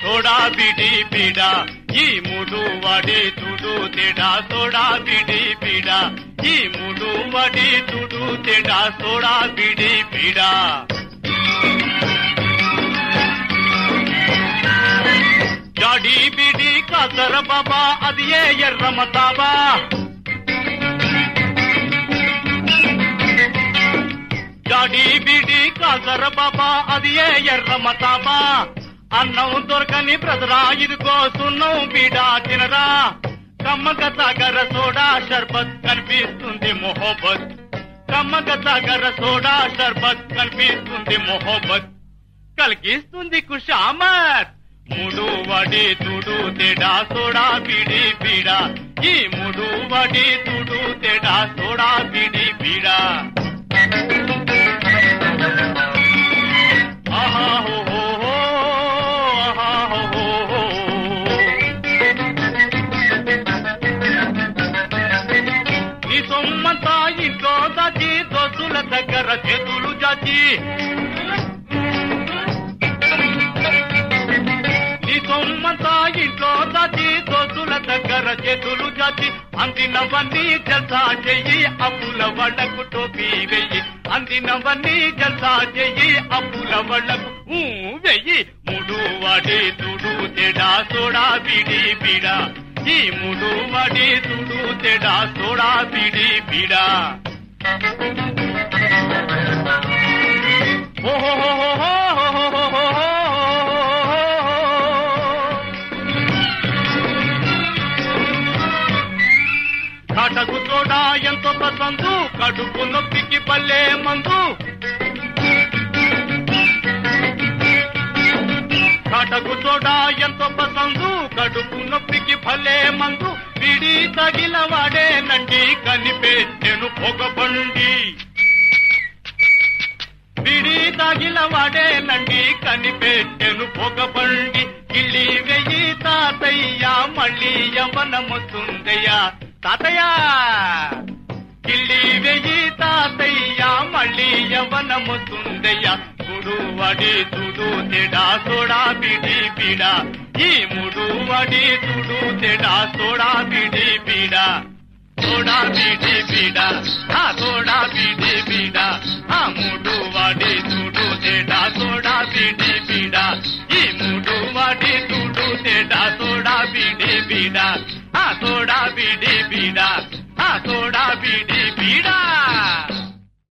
Soda బిడి పీడ ఈ మూడు వడి తుడు తేడా సోడా బిడి పీడ ఈ మూడు వడి తుడు తేడా సోడా బిడి పీడ జాడి బిడి కాసర బాబా అది ఏ ఎర్రమతాబా జాడి బిడి కాసర బాబా అది ఏ ఎర్రమతాబా అన్నం దొరకని బ్రదరా ఇదిగో సున్నం బీడా తినరా కమ్మక సాగర సోడా షర్బత్ కనిపిస్తుంది మొహబ్బత్ కమ్మక సాగర సోడా షర్బత్ కనిపిస్తుంది మొహబ్బత్ కలిగిస్తుంది కుషామత్ మూడు వడి తుడు తేడా సోడా బిడి పీడ ఈ మూడు వడి తుడు తేడా సోడా బిడి పీడ ఆహా హో హో హో, ఆహా హో హో హో. నీ సొమ్మంతా ఇంట్లో దాచి దోస్తుల దగ్గర చేతులు జాచి నీ సొమ్మంతా ఇంట్లో దాచి దోస్తుల దగ్గర చేతులు జాచి అందినవన్నీ జల్సా చెయ్యి అప్పుల వాళ్ళకు టోపీ వెయ్యి అందినవన్నీ జల్సా చెయ్యి అప్పుల వాళ్ళకు ఊ వెయ్యి మూడు వాడి తుడు తేడా సోడా బిడి పీడ ఈ మూడు వాడి తుడు తేడా సోడా బిడి పీడ కాటకు తోడా ఎంతో పసందు కడుపు నొప్పికి పల్లె మందు కాటకు తోడా ఎంతో పసందు కడుపు నొప్పికి భలే మందు విడి తగిల వాడేనండి కనిపెట్టెను పొగబండి బిడి తాగిల వాడేనండి కనిపెట్టెను పొగబండి కిళ్ళి వెయ్యి తాతయ్య మళ్ళీ యవనముతుందయ్యా తాతయ్య కిళ్ళి వెయ్యి తాతయ్య మళ్ళీ యవనముతుందయ్య కుడు వడి తుడు తెడా సోడా బిడి పీడ ఈ ముడు వడి తుడు తెడా సోడా బిడి పీడ సోడా బిడి పీడ ఆ సోడా బిడి పీడ ఆ మూడు వాడి తుడు తేడా సోడా బిడి పీడ ఈ మూడు వాడి తుడు తేడా సోడా బిడి పీడ ఆ సోడా బిడి పీడ ఆ సోడా బిడి పీడ